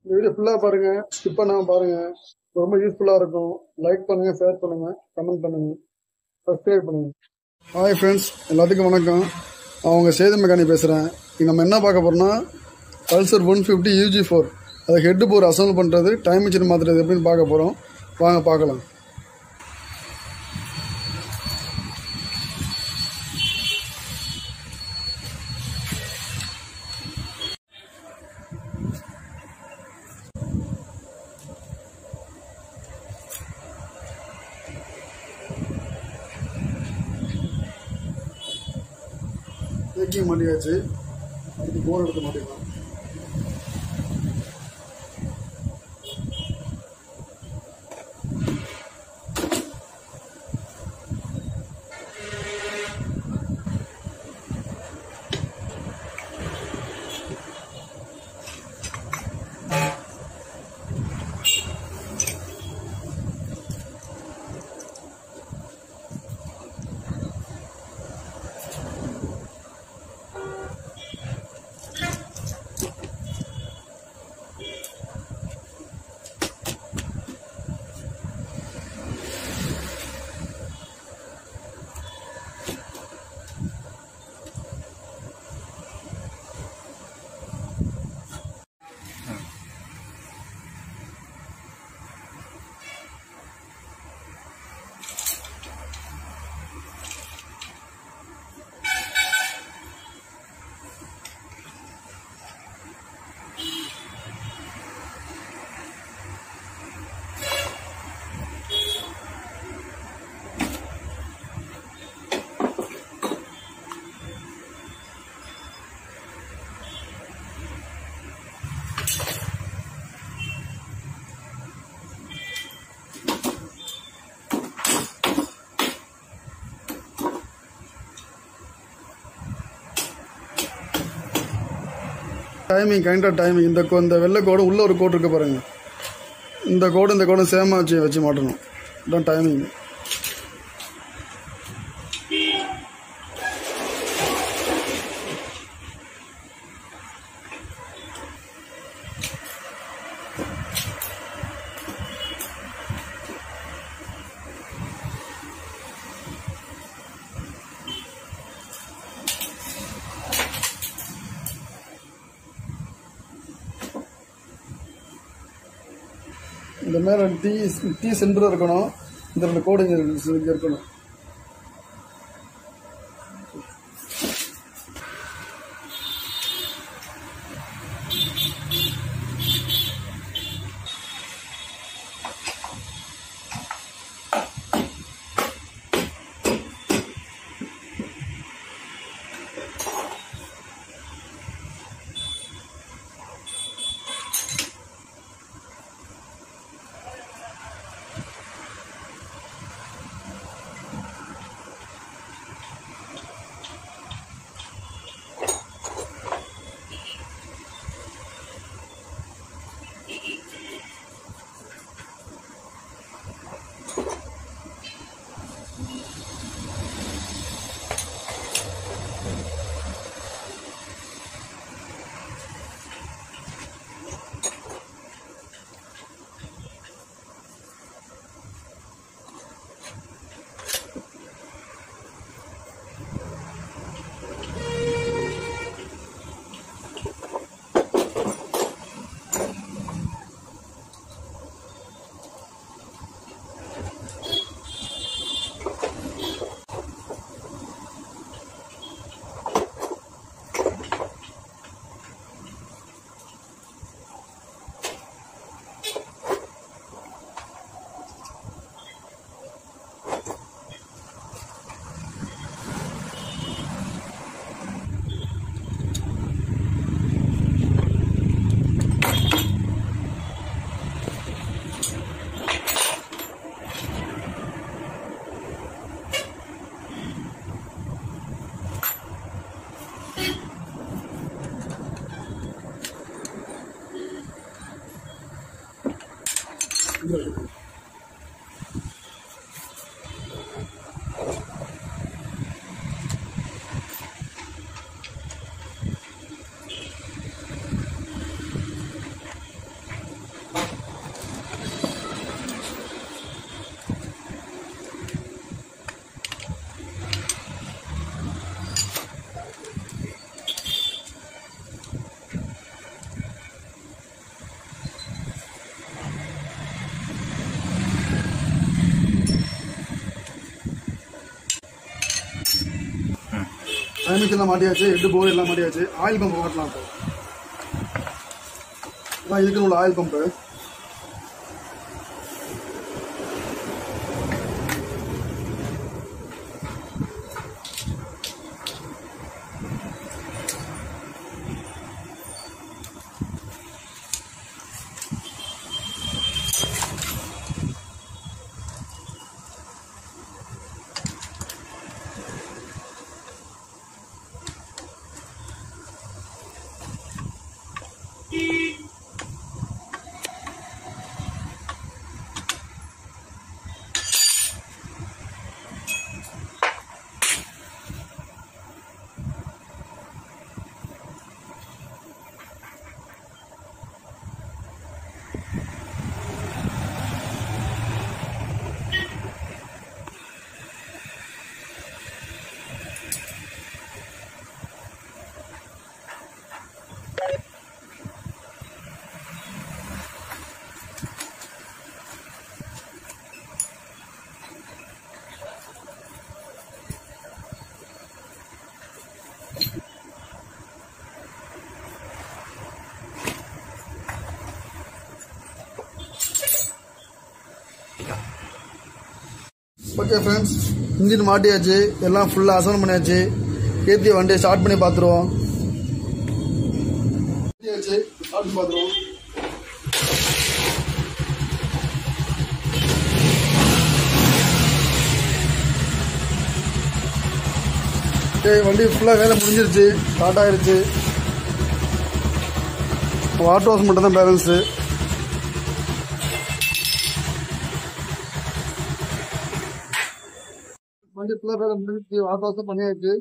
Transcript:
இந்த வீடியோ ஃபுல்லாக பாருங்க ஸ்கிப் பண்ணாமல் பாருங்க ரொம்ப யூஸ்ஃபுல்லாக இருக்கும் லைக் பண்ணுங்க ஷேர் பண்ணுங்க கமெண்ட் பண்ணுங்க சப்ஸ்கிரைப் பண்ணுங்க ஹாய் ஃப்ரெண்ட்ஸ் எல்லாத்துக்கும் வணக்கம் அவங்க சேது மெக்கானி பேசுகிறேன் இங்கே நம்ம என்ன பார்க்க போகிறோம்னா Pulsar one fifty UG four அதை ஹெட்டு போர் அசம்பிள் பண்ணுறது டைம் மிஷின் மாற்றுறது எப்படின்னு பார்க்க போகிறோம் வாங்க பார்க்கலாம் தேக்கிங் மாட்டியாச்சு அடுத்து போர் எடுத்து மாட்டிக்கலாம் டைமிங் கைண்ட் ஆஃப் டைமிங் இந்த கோ- இந்த வெள்ளை கோடு உள்ள ஒரு கோடு இருக்கு பாருங்க இந்த கோடு இந்த கோடு சேமாக வச்சு வச்சு மாட்டணும் இதான் டைமிங் இந்த மேலே டீ டீ சென்டர் இருக்கணும் இந்த ரெண்டு கோடு இங்கே இருக்கு- இங்க இருக்கணும் டைமிஷன்லாம் மாட்டியாச்சு ஹெட் போர் எல்லாம் மாட்டியாச்சு ஆயில் பம்ப் மாட்டலாம் இப்போ இதான் இதுக்கு உள்ள oil pump okay friends engine மாட்டியாச்சு எல்லாம் ஃபுல்லாக அசன் பண்ணியாச்சு ஏற்றி வண்டியை ஸ்டார்ட் பண்ணி பார்த்துருவோம் ஏற்றியாச்சு ஸ்டார்ட் பண்ணி பார்த்துருவோம் ஓகே வண்டி ஃபுல்லாக வேலை முடிஞ்சிருச்சு ஸ்டார்ட் ஆயிருச்சு வாட்டர் வாஷ் மட்டும் தான் பேலன்ஸு வண்டி ஃபுல்லாக வேலை முடிஞ்சிருச்சு வாட்டர் வாஷும் பண்ணியாச்சு